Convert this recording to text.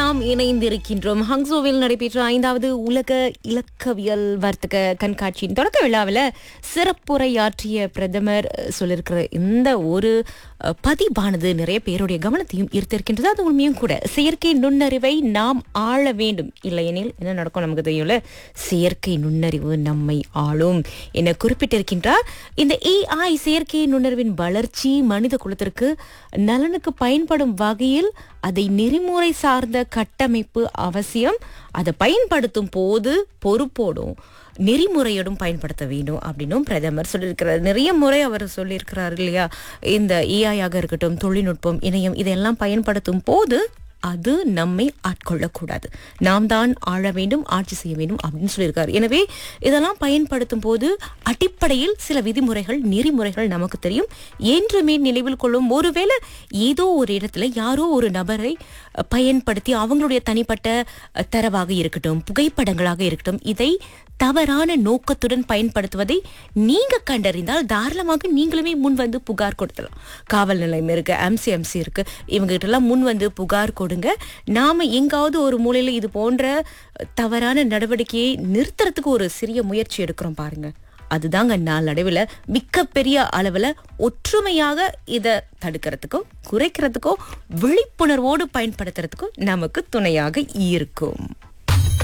நாம் இணைந்திருக்கின்றோம் ஹங்சோவில் நடைபெற்ற ஐந்தாவது உலக இலக்கவியல் வர்த்தக கண்காட்சியின் தொடக்க விழாவில் சிறப்புரையாற்றிய பிரதமர் அஹ், சொல்லியிருக்கிற இந்த ஒரு அஹ், பதிவானது நிறைய பேருடைய கவனத்தையும் ஈர்த்திருக்கின்றது அது உண்மையும் கூட செயற்கை நுண்ணறிவை நாம் ஆள வேண்டும் இல்லையெனில் என்ன நடக்கும் நமக்கு தெரியும்ல செயற்கை நுண்ணறிவு நம்மை ஆளும் என குறிப்பிட்டிருக்கின்றார் இந்த ஏஐ செயற்கை நுண்ணறிவின் வளர்ச்சி மனித குலத்திற்கு நலனுக்கு பயன்படும் வகையில் அதை நெறிமுறை சார்ந்த கட்டமைப்பு அவசியம் அதை பயன்படுத்தும் போது பொறுப்போடும் நெறிமுறையோடும் பயன்படுத்த வேண்டும் அப்படின்னும் பிரதமர் சொல்லியிருக்கிறார் நிறைய முறை அவர் சொல்லியிருக்கிறார் இல்லையா இந்த ஏஐயாக இருக்கட்டும் தொழில்நுட்பம் இணையம் இதெல்லாம் பயன்படுத்தும் போது அது நம்மை ஆட்கொள்ளக்கூடாது நாம் தான் ஆள வேண்டும் ஆட்சி செய்ய வேண்டும் அப்படின்னு சொல்லியிருக்காரு எனவே இதெல்லாம் பயன்படுத்தும் போது அடிப்படையில் சில விதிமுறைகள் நெறிமுறைகள் நமக்கு தெரியும் என்றுமே நினைவில் கொள்ளும் ஒருவேளை ஏதோ ஒரு இடத்துல யாரோ ஒரு நபரை அஹ், பயன்படுத்தி அவங்களுடைய தனிப்பட்ட அஹ், தரவாக இருக்கட்டும் புகைப்படங்களாக இருக்கட்டும் இதை தவறான நோக்கத்துடன் பயன்படுத்துவதை நீங்க கண்டறிந்தால் தாராளமாக நீங்களுமே முன் வந்து புகார் கொடுத்தலாம் காவல் நிலையம் இருக்கு எம்சி எம்சி இருக்கு இவங்க கிட்ட எல்லாம் முன் வந்து புகார் கொடுங்க நாம எங்காவது ஒரு மூலையில இது போன்ற தவறான நடவடிக்கையை நிறுத்துறதுக்கு ஒரு சிறிய முயற்சி எடுக்கிறோம் பாருங்க அதுதாங்க நாளடைவில் மிகப்பெரிய அளவில் ஒற்றுமையாக இதை தடுக்கிறதுக்கும் குறைக்கிறதுக்கும் விழிப்புணர்வோடு பயன்படுத்துறதுக்கும் நமக்கு துணையாக இருக்கும்